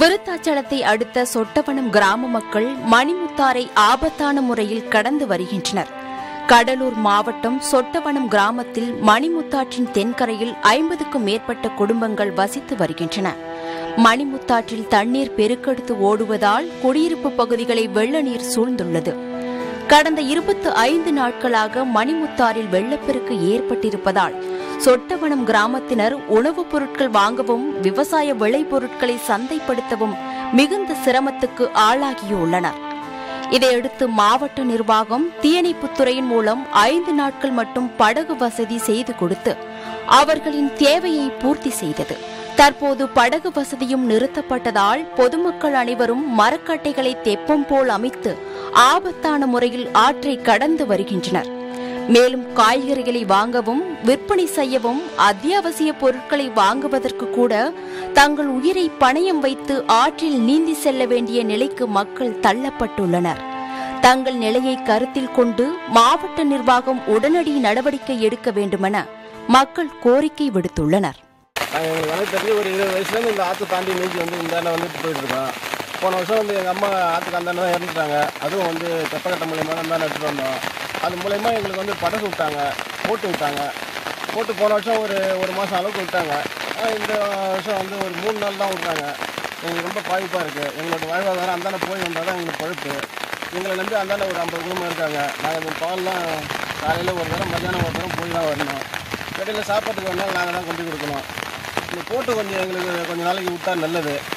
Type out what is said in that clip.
விருத்தாச்சலத்தை அடுத்த சொட்டவனம் கிராம மக்கள் மணிமுத்தாரை ஆபத்தான முறையில் கடந்து வருகின்றனர் கடலூர் மாவட்டம் சொட்டவனம் கிராமத்தில் மணிமுத்தாற்றின் தென்கரையில் ஐம்பதுக்கும் மேற்பட்ட குடும்பங்கள் வசித்து வருகின்றன மணிமுத்தாற்றில் தண்ணீர் பெருக்கெடுத்து ஓடுவதால் குடியிருப்பு பகுதிகளை வெள்ள நீர் சூழ்ந்துள்ளது கடந்த இருபத்து ஐந்து நாட்களாக மணிமுத்தாறில் வெள்ளப்பெருக்கு ஏற்பட்டிருப்பதால் சொட்டவனம் கிராமத்தினர் உணவுப் பொருட்கள் வாங்கவும் விவசாய விளைபொருட்களை சந்தைப்படுத்தவும் மிகுந்த சிரமத்துக்கு ஆளாகியுள்ளனர் இதையடுத்து மாவட்ட நிர்வாகம் தீயணைப்புத்துறையின் மூலம் ஐந்து நாட்கள் மட்டும் படகு வசதி செய்து கொடுத்து அவர்களின் தேவையை பூர்த்தி செய்தது தற்போது படகு வசதியும் நிறுத்தப்பட்டதால் பொதுமக்கள் அனைவரும் மரக்கட்டைகளை தெப்பம் போல் அமைத்து ஆபத்தான முறையில் ஆற்றை கடந்து வருகின்றனர் மேலும் காய்கறிகளை வாங்கவும் விற்பனை செய்யவும் அத்தியாவசிய பொருட்களை வாங்குவதற்கு கூட தங்கள் உயிரை பணயம் வைத்து ஆற்றில் நீந்தி செல்ல வேண்டிய நிலைக்கு மக்கள் தள்ளப்பட்டுள்ளனர் தங்கள் நிலையை கருத்தில் கொண்டு மாவட்ட நிர்வாகம் உடனடி நடவடிக்கை எடுக்க வேண்டுமென மக்கள் கோரிக்கை விடுத்துள்ளனர் நாங்கள் எங்களுக்கு வந்து தெரிஞ்சு ஒரு இருபது வயசுலேருந்து இந்த ஆற்று தாண்டி நீச்சி வந்து இந்த வந்துட்டு போயிட்டு இருக்கோம் போன வருஷம் வந்து எங்கள் அம்மா ஆற்றுக்கு அந்த தான் இறந்துட்டாங்க அதுவும் வந்து தெப்பக்கட்ட மூலியமாக தான் தான் எடுத்துகிட்டு வந்தோம் அது மூலயமா எங்களுக்கு வந்து படகு விட்டாங்க போட்டு விட்டாங்க போட்டு போன வருஷம் ஒரு ஒரு மாதம் அளவுக்கு விட்டாங்க ஆனா இந்த வருஷம் வந்து ஒரு மூணு நாள் தான் விட்றாங்க எங்களுக்கு ரொம்ப பாதிப்பாக இருக்குது எங்களோட வாழ்வாதாரம் அந்தாண்ட போய் வந்தால் தான் எங்களுக்கு பழுப்பு எங்களை நம்பி அந்தாண்ட ஒரு ஐம்பது குடும்பம் இருக்காங்க நாங்கள் இந்த பால்லாம் காலையில் ஒரு தரம் மத்தியானம் ஒரு தரம் போய் தான் வரணும் இடையில சாப்பாட்டுக்கு ஒரு நாள் நாங்கள் தான் கொண்டு கொடுக்கணும் இந்த போட்டு கொஞ்சம் எங்களுக்கு கொஞ்சம் நாளைக்கு விட்டா நல்லது